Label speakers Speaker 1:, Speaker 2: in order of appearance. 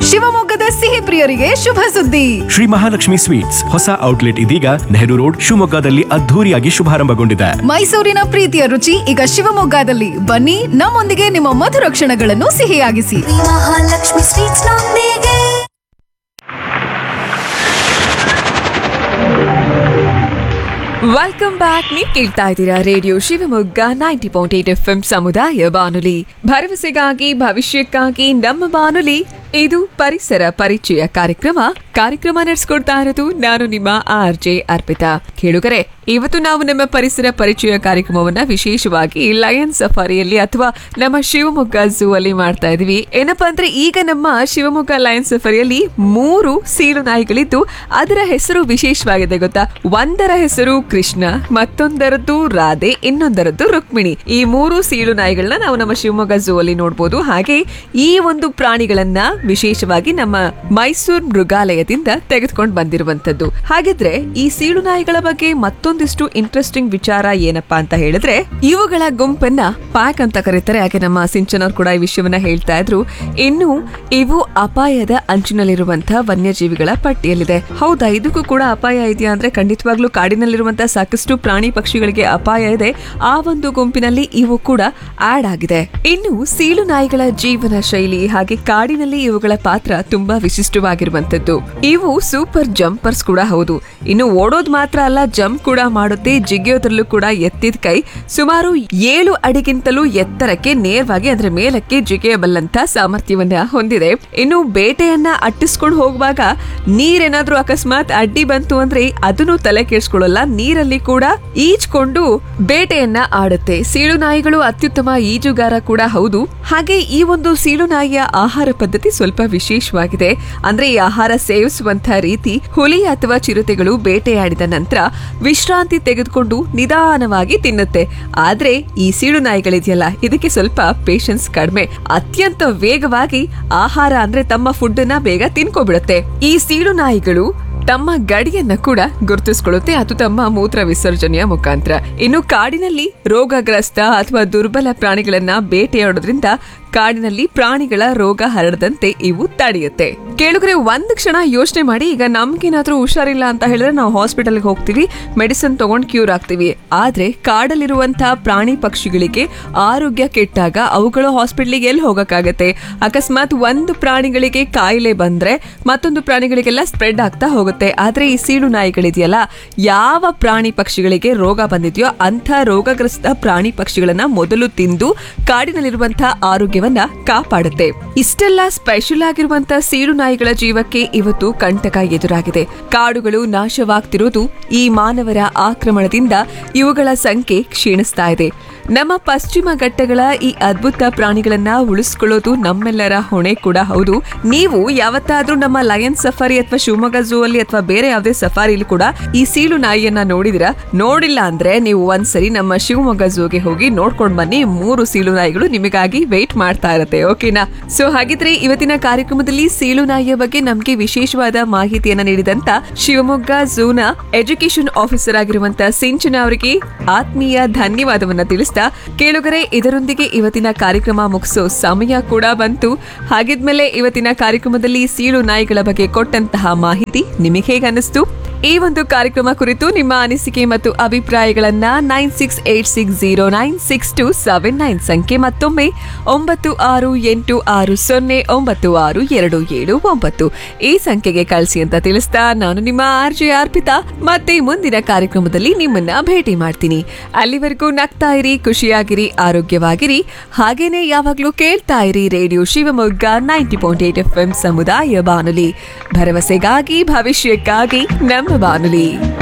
Speaker 1: ಶಿವಮೊಗ್ಗದ ಸಿಹಿ ಪ್ರಿಯರಿಗೆ ಶುಭ ಸುದ್ದಿ
Speaker 2: ಶ್ರೀ ಮಹಾಲಕ್ಷ್ಮಿ ಸ್ವೀಟ್ಸ್ ಹೊಸ ಔಟ್ಲೆಟ್ ಇದೀಗ ನೆಹರು ರೋಡ್ ಶಿವಮೊಗ್ಗದಲ್ಲಿ ಅದ್ಧೂರಿಯಾಗಿ ಶುಭಾರಂಭಗೊಂಡಿದೆ
Speaker 1: ಮೈಸೂರಿನ ಪ್ರೀತಿಯ ರುಚಿ ಈಗ ಶಿವಮೊಗ್ಗದಲ್ಲಿ ಬನ್ನಿ ನಮ್ಮೊಂದಿಗೆ ನಿಮ್ಮ ಮಧುರ ಕ್ಷಣಗಳನ್ನು ಸಿಹಿಯಾಗಿಸಿ
Speaker 3: ಮಹಾಲಕ್ಷ್ಮಿ ಸ್ವೀಟ್ಸ್ ನೊಂದಿಗೆ
Speaker 4: ವೆಲ್ಕಮ್ ಬ್ಯಾಕ್ ನೀವು ಕೇಳ್ತಾ ಇದ್ದೀರಾ radio Shivamogga ninety point eight F M ಸಮುದಾಯ ಬಾನುಲಿ ಭರವಸೆಗಾಗಿ ಭವಿಷ್ಯಕ್ಕಾಗಿ ನಮ್ಮ ಬಾನುಲಿ ಇದು ಪರಿಸರ ಪರಿಚಯ ಕಾರ್ಯಕ್ರಮ ಕಾರ್ಯಕ್ರಮ ನಡೆಸ್ಕೊಡ್ತಾ ಇರೋದು ನಾನು ನಿಮ್ಮ ಆರ್ ಜೆ ಅರ್ಪಿತಾ ಕೇಳುಗರೆ ಇವತ್ತು ನಾವು ನಮ್ಮ ಪರಿಸರ ಪರಿಚಯ ಕಾರ್ಯಕ್ರಮವನ್ನ ವಿಶೇಷವಾಗಿ ಲಯನ್ ಸಫಾರಿಯಲ್ಲಿ ಅಥವಾ ನಮ್ಮ ಶಿವಮೊಗ್ಗ ಝೂ ಅಲ್ಲಿ ಮಾಡ್ತಾ ಇದೀವಿ ಏನಪ್ಪಾ ಅಂದ್ರೆ ಈಗ ನಮ್ಮ ಶಿವಮೊಗ್ಗ ಲಯನ್ ಸಫಾರಿಯಲ್ಲಿ ಮೂರು ಸೀಳು ನಾಯಿಗಳಿದ್ದು ಅದರ ಹೆಸರು ವಿಶೇಷವಾಗಿದೆ ಗೊತ್ತಾ ಒಂದರ ಹೆಸರು ಕೃಷ್ಣ ಮತ್ತೊಂದರದ್ದು ರಾಧೆ ಇನ್ನೊಂದರದ್ದು ರುಕ್ಮಿಣಿ ಈ ಮೂರು ಸೀಳು ನಾಯಿಗಳನ್ನ ನಾವು ನಮ್ಮ ಶಿವಮೊಗ್ಗ ಝೂ ಅಲ್ಲಿ ನೋಡಬಹುದು ಹಾಗೆ ಈ ಒಂದು ಪ್ರಾಣಿಗಳನ್ನ ವಿಶೇಷವಾಗಿ ನಮ್ಮ ಮೈಸೂರು ಮೃಗಾಲಯದಿಂದ ತೆಗೆದುಕೊಂಡು ಬಂದಿರುವಂತದ್ದು ಹಾಗಿದ್ರೆ ಈ ಸೀಳು ನಾಯಿಗಳ ಬಗ್ಗೆ ಮತ್ತೊಂದಿಷ್ಟು ಇಂಟ್ರೆಸ್ಟಿಂಗ್ ವಿಚಾರ ಏನಪ್ಪಾ ಅಂತ ಹೇಳಿದ್ರೆ ಇವುಗಳ ಗುಂಪನ್ನ ಪ್ಯಾಕ್ ಅಂತ ಕರೀತಾರೆ ಹಾಗೆ ನಮ್ಮ ಸಿಂಚನವ್ರು ಕೂಡ ಈ ವಿಷಯವನ್ನ ಹೇಳ್ತಾ ಇದ್ರು ಇನ್ನು ಇವು ಅಪಾಯದ ಅಂಚಿನಲ್ಲಿರುವಂತಹ ವನ್ಯಜೀವಿಗಳ ಪಟ್ಟಿಯಲ್ಲಿದೆ ಹೌದಾ ಇದಕ್ಕೂ ಕೂಡ ಅಪಾಯ ಇದೆಯಾ ಅಂದ್ರೆ ಖಂಡಿತವಾಗ್ಲೂ ಕಾಡಿನಲ್ಲಿರುವಂತಹ ಸಾಕಷ್ಟು ಪ್ರಾಣಿ ಪಕ್ಷಿಗಳಿಗೆ ಅಪಾಯ ಇದೆ ಆ ಒಂದು ಗುಂಪಿನಲ್ಲಿ ಇವು ಕೂಡ ಆಡ್ ಆಗಿದೆ ಇನ್ನು ಸೀಳು ನಾಯಿಗಳ ಜೀವನ ಶೈಲಿ ಹಾಗೆ ಕಾಡಿನಲ್ಲಿ ಇವುಗಳ ಪಾತ್ರ ತುಂಬಾ ವಿಶಿಷ್ಟವಾಗಿರುವಂತದ್ದು ಇವು ಸೂಪರ್ ಜಂಪರ್ಸ್ ಕೂಡ ಹೌದು ಇನ್ನು ಓಡೋದ್ ಮಾತ್ರ ಅಲ್ಲ ಜಂಪ್ ಕೂಡ ಮಾಡುತ್ತೆ ಜಿಗಿಯೋದ್ರಲ್ಲೂ ಕೂಡ ಎತ್ತಿದ ಕೈ ಸುಮಾರು ಏಳು ಅಡಿಗಿಂತಲೂ ಎತ್ತರಕ್ಕೆ ನೇರವಾಗಿ ಅಂದ್ರೆ ಮೇಲಕ್ಕೆ ಜಿಗಿಯಬಲ್ಲಂತ ಸಾಮರ್ಥ್ಯವನ್ನ ಹೊಂದಿದೆ ಇನ್ನು ಬೇಟೆಯನ್ನ ಅಟ್ಟಿಸ್ಕೊಂಡು ಹೋಗುವಾಗ ನೀರೇನಾದ್ರೂ ಅಕಸ್ಮಾತ್ ಅಡ್ಡಿ ಬಂತು ಅಂದ್ರೆ ಅದನ್ನು ತಲೆ ಕೆಡಿಸ್ಕೊಳ್ಳಲ್ಲ ನೀರಲ್ಲಿ ಕೂಡ ಈಜ್ಕೊಂಡು ಬೇಟೆಯನ್ನ ಆಡುತ್ತೆ ಸೀಳು ನಾಯಿಗಳು ಅತ್ಯುತ್ತಮ ಈಜುಗಾರ ಕೂಡ ಹೌದು ಹಾಗೆ ಈ ಒಂದು ಸೀಳು ನಾಯಿಯ ಆಹಾರ ಪದ್ಧತಿ ಸ್ವಲ್ಪ ವಿಶೇಷವಾಗಿದೆ ಅಂದ್ರೆ ಈ ಆಹಾರ ಸೇವಿಸುವಂತಹ ರೀತಿ ಹುಲಿ ಅಥವಾ ಚಿರತೆಗಳು ಬೇಟೆಯಾಡಿದ ನಂತರ ವಿಶ್ರಾಂತಿ ತೆಗೆದುಕೊಂಡು ನಿಧಾನವಾಗಿ ತಿನ್ನುತ್ತೆ ಆದ್ರೆ ಈ ಸೀಳು ನಾಯಿಗಳಿದೆಯಲ್ಲ ಇದಕ್ಕೆ ಸ್ವಲ್ಪ ಪೇಶನ್ಸ್ ಕಡಿಮೆ ಅತ್ಯಂತ ವೇಗವಾಗಿ ಆಹಾರ ಅಂದ್ರೆ ತಮ್ಮ ಫುಡ್ ಅನ್ನ ಬೇಗ ತಿನ್ಕೊಬಿಡುತ್ತೆ ಈ ಸೀಳು ನಾಯಿಗಳು ತಮ್ಮ ಗಡಿಯನ್ನ ಕೂಡ ಗುರುತಿಸ್ಕೊಳ್ಳುತ್ತೆ ಅದು ತಮ್ಮ ಮೂತ್ರ ವಿಸರ್ಜನೆಯ ಮುಖಾಂತರ ಇನ್ನು ಕಾಡಿನಲ್ಲಿ ರೋಗಗ್ರಸ್ತ ಅಥವಾ ದುರ್ಬಲ ಪ್ರಾಣಿಗಳನ್ನ ಬೇಟೆಯಾಡೋದ್ರಿಂದ ಕಾಡಿನಲ್ಲಿ ಪ್ರಾಣಿಗಳ ರೋಗ ಹರಡದಂತೆ ಇವು ತಡೆಯುತ್ತೆ ಕೇಳುಗರೆ ಒಂದ್ ಕ್ಷಣ ಯೋಚನೆ ಮಾಡಿ ಈಗ ನಮ್ಗೇನಾದ್ರೂ ಹುಷಾರಿಲ್ಲ ಅಂತ ಹೇಳಿದ್ರೆ ನಾವು ಹಾಸ್ಪಿಟಲ್ಗೆ ಹೋಗ್ತೀವಿ ಮೆಡಿಸಿನ್ ತಗೊಂಡ್ ಕ್ಯೂರ್ ಆಗ್ತೀವಿ ಆದ್ರೆ ಕಾಡಲ್ಲಿರುವಂತಹ ಪ್ರಾಣಿ ಪಕ್ಷಿಗಳಿಗೆ ಆರೋಗ್ಯ ಕೆಟ್ಟಾಗ ಅವುಗಳು ಹಾಸ್ಪಿಟ್ಲಿಗೆ ಎಲ್ಲಿ ಹೋಗಕ್ಕಾಗತ್ತೆ ಅಕಸ್ಮಾತ್ ಒಂದು ಪ್ರಾಣಿಗಳಿಗೆ ಕಾಯಿಲೆ ಬಂದ್ರೆ ಮತ್ತೊಂದು ಪ್ರಾಣಿಗಳಿಗೆಲ್ಲ ಸ್ಪ್ರೆಡ್ ಆಗ್ತಾ ಹೋಗುತ್ತೆ ಆದ್ರೆ ಈ ಸೀಳು ನಾಯಿಗಳಿದೆಯಲ್ಲ ಯಾವ ಪ್ರಾಣಿ ಪಕ್ಷಿಗಳಿಗೆ ರೋಗ ಬಂದಿದೆಯೋ ಅಂಥ ರೋಗಗ್ರಸ್ತ ಪ್ರಾಣಿ ಪಕ್ಷಿಗಳನ್ನ ಮೊದಲು ತಿಂದು ಕಾಡಿನಲ್ಲಿರುವಂತಹ ಆರೋಗ್ಯವನ್ನ ಕಾಪಾಡುತ್ತೆ ಇಷ್ಟೆಲ್ಲ ಸ್ಪೆಷಲ್ ಆಗಿರುವಂತಹ ಸೀಳು ನಾಯಿಗಳ ಜೀವಕ್ಕೆ ಇವತ್ತು ಕಂಟಕ ಎದುರಾಗಿದೆ ಕಾಡುಗಳು ನಾಶವಾಗ್ತಿರೋದು ಈ ಮಾನವರ ಆಕ್ರಮಣದಿಂದ ಇವುಗಳ ಸಂಖ್ಯೆ ಕ್ಷೀಣಿಸ್ತಾ ಇದೆ ನಮ್ಮ ಪಶ್ಚಿಮ ಘಟ್ಟಗಳ ಈ ಅದ್ಭುತ ಪ್ರಾಣಿಗಳನ್ನ ಉಳಿಸ್ಕೊಳ್ಳೋದು ನಮ್ಮೆಲ್ಲರ ಹೊಣೆ ಕೂಡ ಹೌದು ನೀವು ಯಾವತ್ತಾದ್ರೂ ನಮ್ಮ ಲಯನ್ ಸಫಾರಿ ಅಥವಾ ಶಿವಮೊಗ್ಗ ಝೂ ಅಲ್ಲಿ ಅಥವಾ ಬೇರೆ ಯಾವುದೇ ಸಫಾರಿಲಿ ಕೂಡ ಈ ಸೀಳು ನಾಯಿಯನ್ನ ನೋಡಿದಿರಾ ನೋಡಿಲ್ಲ ಅಂದ್ರೆ ನೀವು ಒಂದ್ಸರಿ ನಮ್ಮ ಶಿವಮೊಗ್ಗ ಝೂಗೆ ಹೋಗಿ ನೋಡ್ಕೊಂಡ್ ಬನ್ನಿ ಮೂರು ಸೀಳು ನಾಯಿಗಳು ನಿಮಗಾಗಿ ವೇಟ್ ಮಾಡ್ತಾ ಇರತ್ತೆ ಓಕೆನಾ ಸೊ ಹಾಗಿದ್ರೆ ಇವತ್ತಿನ ಕಾರ್ಯಕ್ರಮದಲ್ಲಿ ಸೀಳು ನಾಯಿಯ ಬಗ್ಗೆ ನಮ್ಗೆ ವಿಶೇಷವಾದ ಮಾಹಿತಿಯನ್ನ ನೀಡಿದಂತ ಶಿವಮೊಗ್ಗ ಝೂನ ಎಜುಕೇಶನ್ ಆಫೀಸರ್ ಆಗಿರುವಂತ ಸಿಂಚನ ಅವರಿಗೆ ಆತ್ಮೀಯ ಧನ್ಯವಾದವನ್ನ ತಿಳಿಸ್ತಾ ಕೇಳುಗರೆ ಇದರೊಂದಿಗೆ ಇವತ್ತಿನ ಕಾರ್ಯಕ್ರಮ ಮುಗಿಸೋ ಸಮಯ ಕೂಡ ಬಂತು ಹಾಗಿದ್ಮೇಲೆ ಇವತ್ತಿನ ಕಾರ್ಯಕ್ರಮದಲ್ಲಿ ಸೀಳು ನಾಯಿಗಳ ಬಗ್ಗೆ ಕೊಟ್ಟಂತಹ ಮಾಹಿತಿ ನಿಮಗೆ ಹೇಗೆ ಅನಿಸ್ತು ಈ ಒಂದು ಕಾರ್ಯಕ್ರಮ ಕುರಿತು ನಿಮ್ಮ ಅನಿಸಿಕೆ ಮತ್ತು ಅಭಿಪ್ರಾಯಗಳನ್ನ nine six eight six zero nine six two seven nine ಸಂಖ್ಯೆ ಮತ್ತೊಮ್ಮೆ ಒಂಬತ್ತು ಆರು ಎಂಟು ಆರು ಸೊನ್ನೆ ಒಂಬತ್ತು ಆರು ಎರಡು ಏಳು ಒಂಬತ್ತು ಈ ಸಂಖ್ಯೆಗೆ ಕಳಿಸಿ ಅಂತ ತಿಳಿಸ್ತಾ ನಾನು ನಿಮ್ಮ ಆರ್ ಜೆ ಅರ್ಪಿತಾ ಮತ್ತೆ ಮುಂದಿನ ಕಾರ್ಯಕ್ರಮದಲ್ಲಿ ನಿಮ್ಮನ್ನ ಭೇಟಿ ಮಾಡ್ತೀನಿ ಅಲ್ಲಿವರೆಗೂ ನಗ್ತಾ ಇರಿ ಖುಷಿಯಾಗಿರಿ ಆರೋಗ್ಯವಾಗಿರಿ ಹಾಗೇನೆ ಯಾವಾಗ್ಲೂ ಕೇಳ್ತಾ ಇರಿ radio Shivamogga ninety point eight F M ಸಮುದಾಯ ಬಾನುಲಿ ಭರವಸೆಗಾಗಿ ಭವಿಷ್ಯಕ್ಕಾಗಿ ನಮ್ಮ ಬಾನುಲಿ